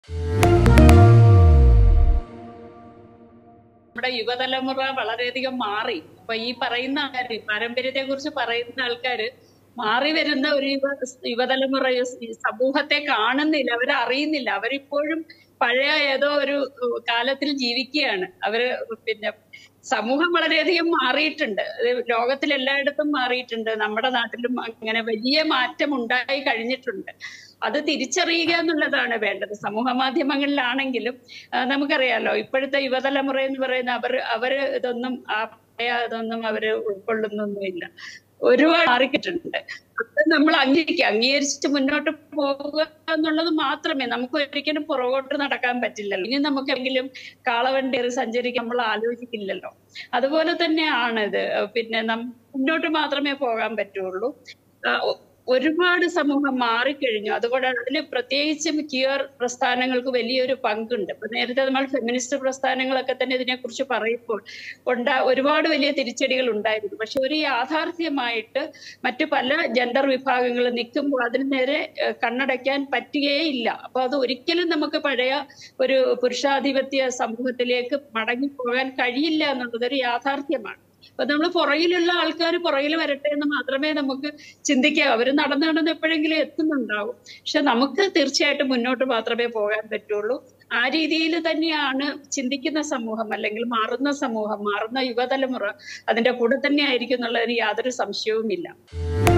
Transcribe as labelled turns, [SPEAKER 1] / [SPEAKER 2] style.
[SPEAKER 1] നമ്മുടെ യുവതലമുറ വളരെയധികം മാറി അപ്പൊ ഈ പറയുന്ന ആൾക്കാര് പാരമ്പര്യത്തെ കുറിച്ച് പറയുന്ന ആൾക്കാര് മാറി വരുന്ന ഒരു യുവ യുവതലമുറ ഈ സമൂഹത്തെ കാണുന്നില്ല അവരെ അറിയുന്നില്ല അവരിപ്പോഴും പഴയ ഏതോ ഒരു കാലത്തിൽ ജീവിക്കുകയാണ് അവര് പിന്നെ സമൂഹം വളരെയധികം മാറിയിട്ടുണ്ട് അത് ലോകത്തിൽ എല്ലായിടത്തും മാറിയിട്ടുണ്ട് നമ്മുടെ നാട്ടിലും അങ്ങനെ വലിയ മാറ്റം ഉണ്ടായി കഴിഞ്ഞിട്ടുണ്ട് അത് തിരിച്ചറിയുക എന്നുള്ളതാണ് വേണ്ടത് സമൂഹ മാധ്യമങ്ങളിലാണെങ്കിലും ആ, നമുക്കറിയാലോ ഇപ്പോഴത്തെ യുവതലമുറ എന്ന് പറയുന്ന അവർ അവര് ഇതൊന്നും ആ പഴയ ഇതൊന്നും അവര് ഉൾക്കൊള്ളുന്നൊന്നുമില്ല ഒരുപാട് മാറിക്കിട്ടുണ്ട് അത് നമ്മൾ അംഗീകരിക്കുക അംഗീകരിച്ചിട്ട് മുന്നോട്ട് പോവുക എന്നുള്ളത് മാത്രമേ നമുക്ക് ഒരിക്കലും പുറകോട്ട് നടക്കാൻ പറ്റില്ലല്ലോ ഇനി നമുക്ക് എങ്കിലും കാളവണ്ടി കയറി സഞ്ചരിക്കാൻ നമ്മൾ ആലോചിക്കില്ലല്ലോ അതുപോലെ തന്നെയാണ് ഇത് പിന്നെ നം മുന്നോട്ട് മാത്രമേ പോകാൻ പറ്റുള്ളൂ ആ, ഒ- ഒരുപാട് സമൂഹം മാറിക്കഴിഞ്ഞു അതുകൊണ്ട് അതിൽ പ്രത്യേകിച്ചും ക്യൂർ പ്രസ്ഥാനങ്ങൾക്ക് വലിയൊരു പങ്കുണ്ട് ഇപ്പൊ നേരത്തെ നമ്മൾ ഫെമിനിസ്റ്റ് പ്രസ്ഥാനങ്ങളൊക്കെ തന്നെ ഇതിനെക്കുറിച്ച് പറയുമ്പോൾ ഉണ്ടാ ഒരുപാട് വലിയ തിരിച്ചടികൾ ഉണ്ടായിരുന്നു പക്ഷെ ഒരു യാഥാർത്ഥ്യമായിട്ട് മറ്റു പല ജെൻഡർ വിഭാഗങ്ങൾ നിൽക്കുമ്പോൾ അതിന് നേരെ ഏഹ്, കണ്ണടയ്ക്കാൻ പറ്റുകയില്ല അപ്പൊ അത് ഒരിക്കലും നമുക്ക് പഴയ ഒരു പുരുഷാധിപത്യ സമൂഹത്തിലേക്ക് മടങ്ങിപ്പോകാൻ കഴിയില്ല എന്നുള്ളത് ഒരു യാഥാർത്ഥ്യമാണ് അപ്പൊ നമ്മൾ പുറകിലുള്ള ആൾക്കാർ പുറകിൽ വരട്ടെ എന്ന് മാത്രമേ നമുക്ക് ചിന്തിക്കാം അവർ നടന്ന് നടന്ന് എപ്പോഴെങ്കിലും എത്തുന്നുണ്ടാവും പക്ഷെ നമുക്ക് തീർച്ചയായിട്ടും മുന്നോട്ട് മാത്രമേ പോകാൻ പറ്റുള്ളൂ ആ രീതിയിൽ തന്നെയാണ് ചിന്തിക്കുന്ന സമൂഹം അല്ലെങ്കിൽ മാറുന്ന സമൂഹം മാറുന്ന യുവതലമുറ അതിന്റെ കൂടെ തന്നെ ആയിരിക്കും എന്നുള്ളതിന് യാതൊരു സംശയവുമില്ല